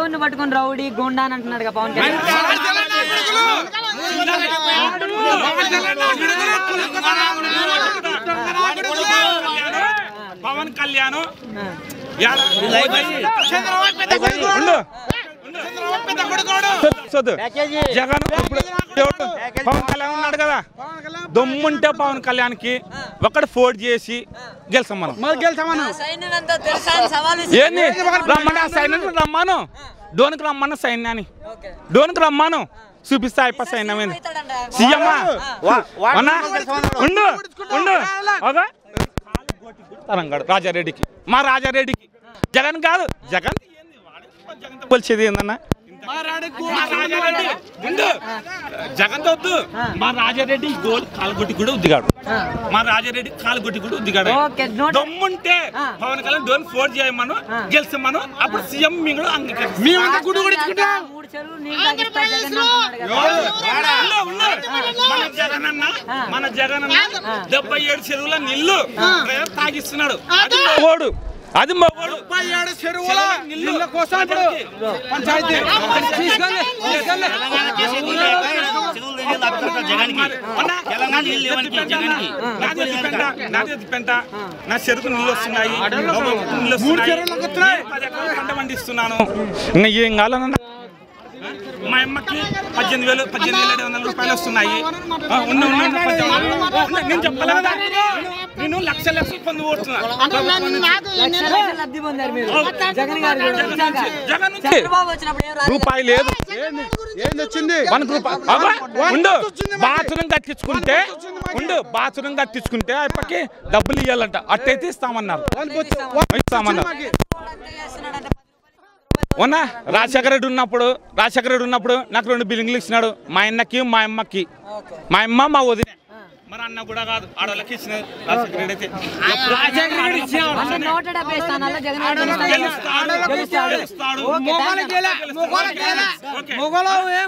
ఎవరిని పట్టుకొని రౌడీ గుండా అని అంటున్నాడు కదా పవన్ కళ్యాణ్ పవన్ కళ్యాణ్ జగన్ ఇప్పుడు ఎవడు? పవన్ కళ్యాణ్ ఉన్నాడు కదా దమ్ముంటే పవన్ కళ్యాణ్ కి ఒకటి ఫోర్డ్ చేసి గెలిచాం మనం సైన్యమంతా తెలుసా అని సవాల్ ఏంది రమ్మని ఆ సైన్యాన్ని రమ్మాను డోన్కి రమ్మను సైన్యాన్ని డోన్కి రమ్మాను చూపిస్తా అయిపో సైన్యం ఏంది సీఎం ఉండు ఉండు ఒక తరంగాడు రాజారెడ్డికి మా రాజారెడ్డికి జగన్ కాదు జగన్ ఏంది? వాడు జగన్తో పోల్చేది ఏందన్నా మా రాజారెడ్డి ఉండు జగన్ వద్దు మా రాజారెడ్డి గోల్ కాలుగొట్టి కూడా ఉద్దిగాడు మా రాజారెడ్డి కాలుగొట్టి కూడా ఉద్దిగాడు ఓకే, నోట్- దమ్ముంటే ఆ. పవన్ కళ్యాణ్ డోన్ ఫోర్డ్ చేయమను గెలిచామను అప్పుడు సీఎం మీ కూడా అంగీకరిస్తాం మూడు చెరువులు నీళ్ళు తాగిస్తా జగన్ అంటున్నాడు కదా ఉండు, ఉండు. మన జగన్ అన్న మన జగన్ అన్న డెబ్బై ఏడు చెరువుల నీళ్లు ప్రజలకు తాగిస్తున్నాడు అది మగోడు అది మగోడు చెరువుల నీళ్ల కోసం పంచాయతీ నా చెరుకు నీళ్ళు వస్తున్నాయి నీళ్ళు వస్తున్నాయి పది ఎకరాలు పంట పండిస్తున్నాను ఇంకా ఏం కావాలన్నా మా అమ్మకి పద్దెనిమిది వేలు పద్దెనిమిది వేల ఐదు వందల రూపాయలు వస్తున్నాయి ఆ, ఉన్న ఉన్న ఉన్న పద్దెనిమిది వేలు. ఉన్న, నేను చెప్పలే కదా నేను లక్ష లక్షలు పొంది ఓడుతున్నా లక్ష లక్షల లబ్ధి పొందారు మీరు జగన్ గారు కూడా వచ్చాక. జగన్ నుంచి చంద్రబాబు వచ్చినప్పుడు ఏం రాలేదు రూపాయి లేదు ఏంది వచ్చింది వన్ రూపాయి అబ్బా, ఉండు బాత్రూమ్ కట్టించుకుంటే ఉండు బాత్రూమ్ కట్టించుకుంటే అప్పటికి డబ్బులు ఇవ్వాలంట అట్టయితే ఇస్తామన్నారు ఇస్తామన్నారు ఉన్నా రాజశేఖర రెడ్డి ఉన్నప్పుడు రాజశేఖర రెడ్డి ఉన్నప్పుడు నాకు రెండు బిల్డింగ్లు ఇచ్చినాడు మా అన్నకి మా అమ్మకి మా అమ్మ మా వదిన మరి అన్న కూడా కాదు ఆడవాళ్ళకి ఇచ్చిన రాజశేఖర రెడ్డి అయితే అన్న నూట డెబ్బై స్థానాల్లో జగన్ గారు గెలుస్తారు. గెలుస్తాడు గెలుస్తాడు. గెలుస్తాడు ఓకే, థాంక్యూ. ఓకే